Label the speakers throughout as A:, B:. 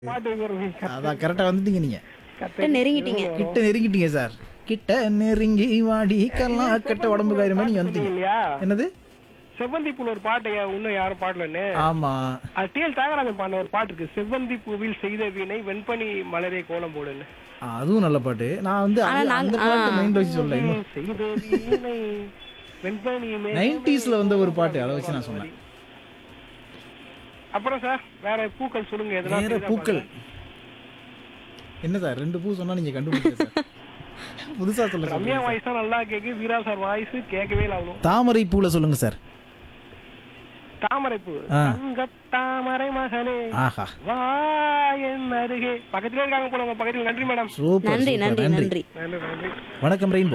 A: பாட்டு ஒரு
B: அதான் கரெக்டா வந்துட்டீங்க நீங்க
C: கிட்ட நெருங்கிட்டீங்க
B: கிட்ட நெருங்கிட்டீங்க சார் கிட்ட நெருங்கி வாடி கல்லா கட்ட உடம்பு காரியமா நீங்க வந்துட்டீங்க
A: இல்லையா
B: என்னது
A: செவ்வந்தி பூல ஒரு பாட்டு யா- இன்னும் யாரும் பாடலன்னு
B: ஆமா
A: அது டிஎல் தியாகராஜன் பாடின ஒரு பாட்டு இருக்கு செவ்வந்தி பூவில் செய்த வீணை வெண்பனி மலரே கோலம் போடுன்னு
B: ஆ, அதுவும் நல்ல பாட்டு நான் வந்து
C: ஆனா
B: அந்த- அந்த
C: நாங்க-
B: பாட்டு மைண்ட் வச்சு சொல்ல இன்னும்
A: செய்த வீணை வெண்பனி மேலே
B: நைன்டிஸ்ல வந்த ஒரு பாட்டு அதை வச்சு நான் சொன்னேன்
A: அப்புறம் சார் வேற பூக்கள் சொல்லுங்க எதனா
B: வேற
A: தெரியுதா
B: பூக்கள்
A: பாருங்க.
B: என்ன சார் ரெண்டு பூ சொன்னா நீங்க கண்டுபிடிச்சீங்க சார் புதுசா சொல்ல
A: ரம்யா
B: சொல்லுங்க
A: வாய்ஸ் தான் நல்லா கேக்கு வீரா சார் வாய்ஸ் கேட்கவே இல்லை அவ்வளோ
B: தாமரை பூல சொல்லுங்க சார்
A: தாமரை பூ
B: ஆ.
A: தங்க தாமரை மகளே
B: ஆஹா
A: வா என் அருகே பக்கத்துல இருக்காங்க போல உங்க பக்கத்துல நன்றி மேடம்
B: சூப்பர்
C: நன்றி
B: சூப்பர்,
C: நன்றி நன்றி
A: நன்றி நன்றி
B: வணக்கம் ரெயின்போ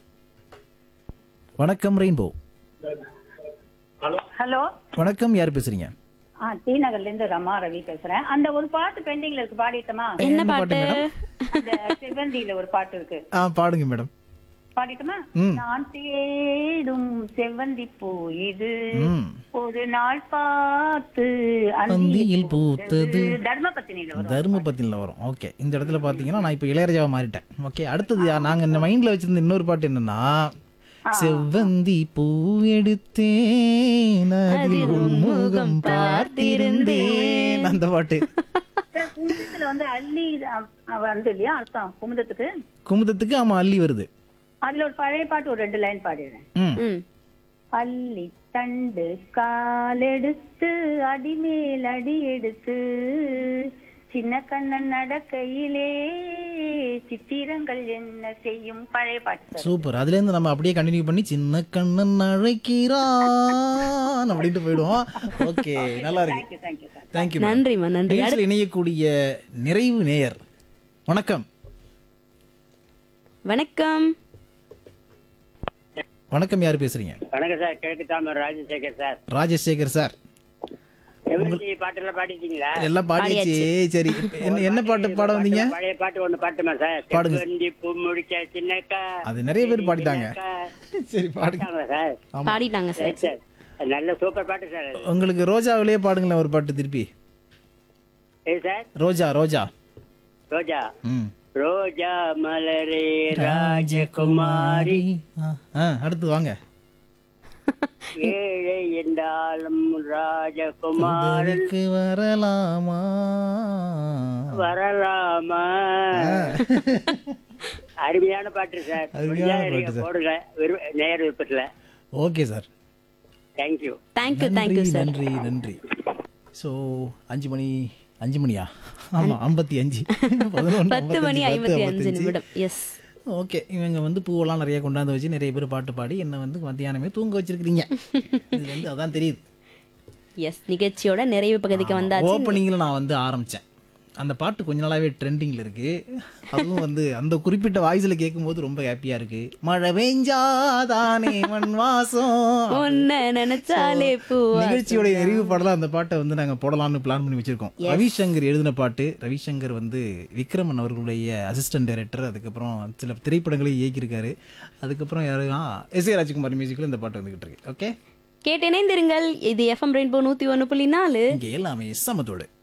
B: வணக்கம் ரெயின்போ
D: ஹலோ
B: வணக்கம் யார் பேசுறீங்க
D: ஆ டி நகர்ல இருந்து ரமா ரவி பேசுறேன் அந்த ஒரு பாட்டு பெண்டிங்ல இருக்கு பாடிட்டோமா
C: என்ன
B: என்ன பாட்டு
C: பாட்டு
D: அந்த செவ்வந்தியில ஒரு பாட்டு இருக்கு
B: ஆ பாடுங்க மேடம்
D: பாடிட்டோமா
B: ம்.
D: நான் தேடும் செவ்வந்தி பூ இது
B: ம்
D: ஒரு நாள் பார்த்து
B: அந்தியில் பூத்தது
D: தர்மபத்தினியில வரும்
B: தர்மபத்தினில் வரும் ஓகே இந்த இடத்துல பார்த்தீங்கன்னா நான் இப்போ இளையராஜாவை மாறிட்டேன் ஓகே அடுத்தது யா- நாங்க இந்த மைண்ட்ல வச்சிருந்த இன்னொரு பாட்டு என்னன்னா செவ்வந்தி பூ எடுத்தேன் அதில் உன்முகம் பார்த்திருந்தேன் அந்த பாட்டு
D: குமுதத்துல வந்து அள்ளி அ, வந்து இல்லையா அர்த்தம் குமுதத்துக்கு
B: குமுதத்துக்கு ஆமா அள்ளி வருது
D: அதுல ஒரு பழைய பாட்டு ஒரு ரெண்டு லைன் பாடிடுறேன்
B: ம்
C: ம்
D: அள்ளி தண்டு காலெடுத்து அடிமேல் அடி எடுத்து சின்ன கண்ணன் நடக்கையிலே சித்திரங்கள் என்ன செய்யும் பழைய பாட்டு சார்
B: சூப்பர் அதுல இருந்து நம்ம அப்படியே கண்டினியூ பண்ணி சின்ன கண்ணன் அழைக்கிறான் அப்படின்ட்டு போயிடுவோம் ஓகே நல்லா இருக்கு
D: தேங்க்யூ தேங்க்யூ சார்
B: தேங்க்யூ
C: நன்றிம்மா நன்றி
B: நிகழ்ச்சியில் இணையக்கூடிய நிறைவு நேயர் வணக்கம்
C: வணக்கம்
B: வணக்கம் யார் பேசுறீங்க
E: வணக்கம் சார் கிழக்கு தாமர் Rajasekar sir
B: Rajasekar sir
E: MLC பாட்டுல பாடிட்டீங்களா
B: எல்லாம் பாடியாச்சு சரி இப்ப என்ன என்ன பாட்டு பாட வந்தீங்க
E: பழைய பாட்டு ஒண்ணு பாட்டுமா சார்
B: பாடுங்க.
E: செவ்வந்தி பூ முடிக்க சின்னக்கா
B: அது நிறைய பேர் பாடிட்டாங்க சரி பாடுங்க
E: பாடிட்டாங்க சார்
C: பாடிட்டாங்க சார்
E: சரி சார் அது நல்ல சூப்பர் பாட்டு சார் அது.
B: உங்களுக்கு ரோஜாவிலேயே பாடுங்களேன் ஒரு பாட்டு திருப்பி
E: ஏ சார்
B: ரோஜா ரோஜா
E: ரோஜா
B: ம்
E: ரோஜா மலரே ராஜகுமாரி
B: ஆ, ஆ, அடுத்து வாங்க
E: ஏழை என்றாலும் ராஜகுமாரன்
B: உதவிக்கு வரலாமா
E: வரலாமா அருமையான பாட்டு சார்
B: அருமையான
E: முடிஞ்சா
B: பாட்டு
E: நீங்க
B: சார்.
E: போடுங்க விரு- நேர் விருப்பத்துல
B: ஓகே சார்
E: தேங்க்யூ
C: தேங்க்யூ
B: நன்றி
C: தேங்க்யூ சார்
B: நன்றி நன்றி ஸோ அஞ்சு மணி அஞ்சு மணியா ஆமா ஐம்பத்தி அஞ்சு பதினொன்று
C: பத்து மணி ஐம்பத்தி அஞ்சு நிமிடம் எஸ்
B: ஓகே இவங்க வந்து பூவெல்லாம் நிறைய கொண்டாந்து வச்சு நிறைய பேர் பாட்டு பாடி என்ன வந்து மத்தியானமே தூங்க வச்சிருக்கிறீங்க இது வந்து அதான் தெரியுது
C: எஸ் நிகழ்ச்சியோட நிறைவு பகுதிக்கு வந்தாச்சு
B: ஓப்பனிங்கில் நான் வந்து ஆரம்பித்தேன் அந்த பாட்டு கொஞ்ச நாளாவே ட்ரெண்டிங்கில் இருக்கு அதுவும் வந்து அந்த குறிப்பிட்ட வாய்ஸில் கேட்கும்போது ரொம்ப ஹாப்பியாக இருக்கு மழை பெஞ்சாதானே மண் வாசம்
C: உன்னை நினைச்சாலே பூவா
B: நிகழ்ச்சியோட நிறைவு பாடலாம் அந்த பாட்டை வந்து நாங்க போடலாம்னு பிளான் பண்ணி வச்சிருக்கோம் ரவிசங்கர் எழுதின பாட்டு ரவிசங்கர் வந்து விக்ரமன் அவர்களுடைய அசிஸ்டன்ட் டைரக்டர் அதுக்கப்புறம் சில திரைப்படங்களை இயக்கியிருக்காரு அதுக்கப்புறம் யாரு ஆ எஸ் ஏ ராஜ்குமார் மியூசிக்கில் இந்த பாட்டு வந்துகிட்டு இருக்கு ஓகே
C: கேட்டு இணைந்திருங்கள் இது எஃப்எம் ரெயின்போ நூத்தி ஒண்ணு புள்ளி நாலு
B: இங்கே எல்லாமே சமத்தோடு